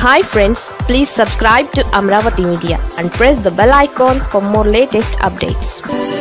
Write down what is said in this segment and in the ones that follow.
hi friends please subscribe to Amaravati media and press the bell icon for more latest updates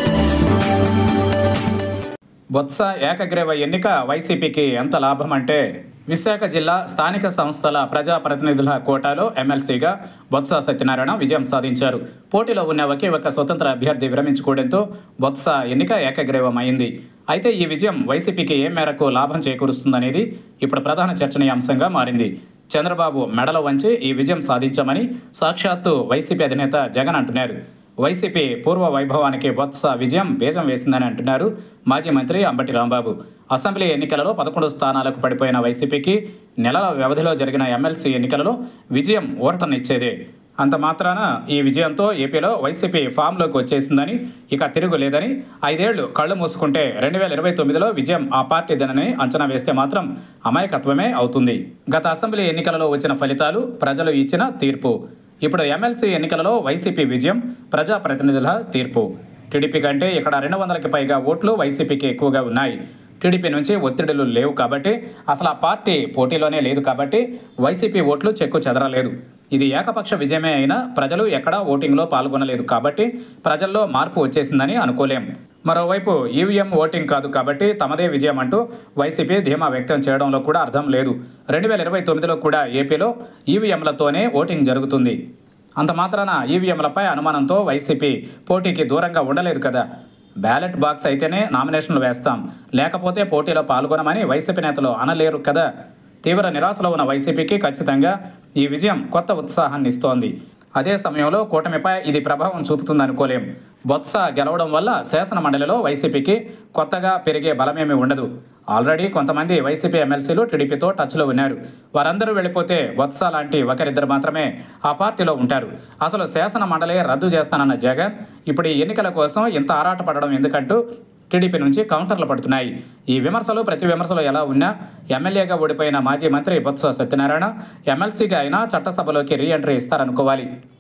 Botsa ఏకగ్రీవ ఎన్నిక వైసీపీకి ఎంత లాభం అంటే విశాఖ జిల్లా స్థానిక సంస్థల ప్రజాప్రతినిధుల కోటాలో ఎమ్మెల్సీగా బొత్స సత్యనారాయణ విజయం సాధించారు పోటీలో ఉన్న ఒకే ఒక స్వతంత్ర అభ్యర్థి విరమించుకోవడంతో బొత్స ఎన్నిక ఏకగ్రీవమైంది అయితే ఈ విజయం వైసీపీకి ఏ మేరకు లాభం చేకూరుస్తుందనేది ఇప్పుడు ప్రధాన చర్చనీయాంశంగా మారింది చంద్రబాబు మెడల వంచి ఈ విజయం సాధించామని సాక్షాత్తు వైసీపీ అధినేత జగన్ అంటున్నారు వైసీపీ పూర్వ వైభవానికి బొత్స విజయం బీజం వేసిందని అంటున్నారు మాజీ మంత్రి అంబటి రాంబాబు అసెంబ్లీ ఎన్నికలలో పదకొండు స్థానాలకు పడిపోయిన వైసీపీకి నెలల వ్యవధిలో జరిగిన ఎమ్మెల్సీ ఎన్నికలలో విజయం ఊరటనిచ్చేదే అంత మాత్రాన ఈ విజయంతో ఏపీలో వైసీపీ ఫామ్లోకి వచ్చేసిందని ఇక తిరుగులేదని ఐదేళ్లు కళ్ళు మూసుకుంటే రెండు వేల ఇరవై తొమ్మిదిలో విజయం ఆ పార్టీదనని అంచనా వేస్తే మాత్రం అమాయకత్వమే అవుతుంది గత అసెంబ్లీ ఎన్నికలలో వచ్చిన ఫలితాలు ప్రజలు ఇచ్చిన తీర్పు ఇప్పుడు ఎమ్మెల్సీ ఎన్నికలలో వైసీపీ విజయం ప్రజాప్రతినిధుల తీర్పు టీడీపీ కంటే ఇక్కడ రెండు వందలకి పైగా ఓట్లు వైసీపీకి ఎక్కువగా ఉన్నాయి టీడీపీ నుంచి ఒత్తిడులు లేవు కాబట్టి అసలు ఆ పార్టీ పోటీలోనే లేదు కాబట్టి వైసీపీ ఓట్లు చెక్కు చెదరలేదు ఇది ఏకపక్ష విజయమే అయినా ప్రజలు ఎక్కడా ఓటింగ్లో పాల్గొనలేదు కాబట్టి ప్రజల్లో మార్పు వచ్చేసిందని అనుకోలేం మరోవైపు ఈవీఎం ఓటింగ్ కాదు కాబట్టి తమదే విజయం అంటూ వైసీపీ ధీమా వ్యక్తం చేయడంలో కూడా అర్థం లేదు రెండు వేల ఇరవై తొమ్మిదిలో కూడా ఏపీలో ఈవీఎంలతోనే ఓటింగ్ జరుగుతుంది అంత మాత్రాన ఈవీఎంలపై అనుమానంతో వైసీపీ పోటీకి దూరంగా ఉండలేదు కదా బ్యాలెట్ బాక్స్ అయితేనే నామినేషన్లు వేస్తాం లేకపోతే పోటీలో పాల్గొనమని వైసీపీ నేతలు అనలేరు కదా తీవ్ర నిరాశలో ఉన్న వైసీపీకి ఖచ్చితంగా ఈ విజయం కొత్త ఉత్సాహాన్ని ఇస్తోంది అదే సమయంలో కూటమిపై ఇది ప్రభావం చూపుతుందనుకోలేం బొత్స గెలవడం వల్ల శాసన మండలిలో వైసీపీకి కొత్తగా పెరిగే బలమేమీ ఉండదు ఆల్రెడీ కొంతమంది వైసీపీ ఎమ్మెల్సీలు టీడీపీతో టచ్లో ఉన్నారు వారందరూ వెళ్ళిపోతే బొత్స లాంటి ఒకరిద్దరు మాత్రమే ఆ పార్టీలో ఉంటారు అసలు శాసన మండలి రద్దు చేస్తానన్న జగన్ ఇప్పుడు ఈ ఎన్నికల కోసం ఇంత ఆరాటపడడం ఎందుకంటూ టీడీపీ నుంచి కౌంటర్లు పడుతున్నాయి ఈ విమర్శలు ప్రతి విమర్శలు ఎలా ఉన్నా ఎమ్మెల్యేగా ఓడిపోయిన మాజీ మంత్రి బొత్స సత్యనారాయణ ఎమ్మెల్సీగా అయినా చట్టసభలోకి రీ ఎంట్రీ ఇస్తారనుకోవాలి